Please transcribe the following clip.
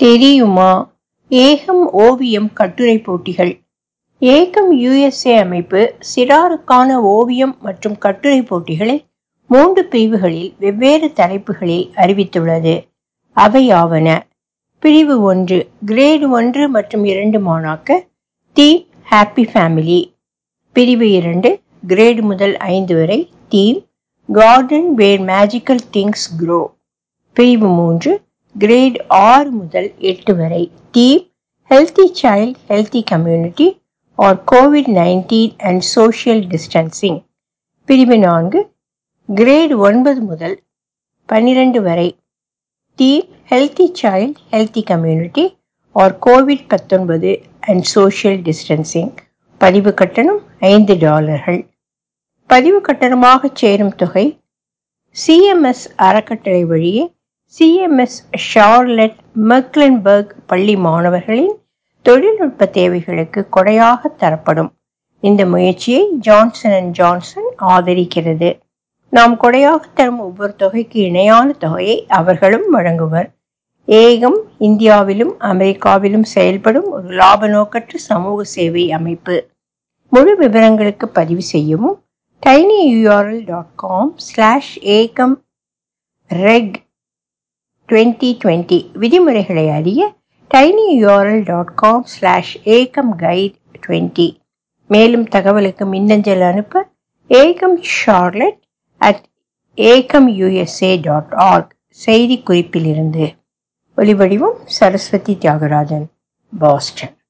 தெரியுமா ஏகம் ஓவியம் கட்டுரை போட்டிகள் ஏகம் யுஎஸ்ஏ அமைப்பு சிறாருக்கான ஓவியம் மற்றும் கட்டுரை போட்டிகளை மூன்று பிரிவுகளில் வெவ்வேறு தலைப்புகளில் அறிவித்துள்ளது அவையாவன பிரிவு ஒன்று கிரேடு ஒன்று மற்றும் இரண்டு மாணாக்கர் தீம் ஹாப்பி ஃபேமிலி பிரிவு இரண்டு கிரேடு முதல் ஐந்து வரை theme garden where magical things grow பிரிவு மூன்று கிரேட் ஆறு முதல் எட்டு வரை theme healthy child healthy community or COVID nineteen and social distancing பிரிவு நான்கு கிரேட் ஒன்பது முதல் பன்னிரண்டு வரை theme healthy child healthy community or COVID பத்தொன்பது அண்ட் சோஷியல் டிஸ்டன்சிங் பதிவு கட்டணம் ஐந்து டாலர்கள் பதிவு கட்டணமாக சேரும் தொகை சிஎம்எஸ் அறக்கட்டளை வழியே சிஎம்எஸ் ஷார்லெட் மெக்லன்பர்க் பள்ளி மாணவர்களின் தொழில்நுட்ப தேவைகளுக்கு கொடையாக தரப்படும் இந்த முயற்சியை ஜான்சன் அண்ட் ஜான்சன் ஆதரிக்கிறது நாம் கொடையாக தரும் ஒவ்வொரு தொகைக்கு இணையான தொகையை அவர்களும் வழங்குவர் ஏகம் இந்தியாவிலும் அமெரிக்காவிலும் செயல்படும் ஒரு லாப நோக்கற்ற சமூக சேவை அமைப்பு முழு விவரங்களுக்கு பதிவு செய்யவும் TinyURL dot com slash Aegam reg twenty twenty விதிமுறைகளை அறிய TinyURL dot com slash Aegam guide twenty மேலும் தகவலுக்கு மின்னஞ்சல் அனுப்ப Aegam Charlotte at Aegam USA dot org செய்தி குறிப்பிலிருந்து ஒலிவடிவம் சரஸ்வதி தியாகராஜன் பாஸ்டன்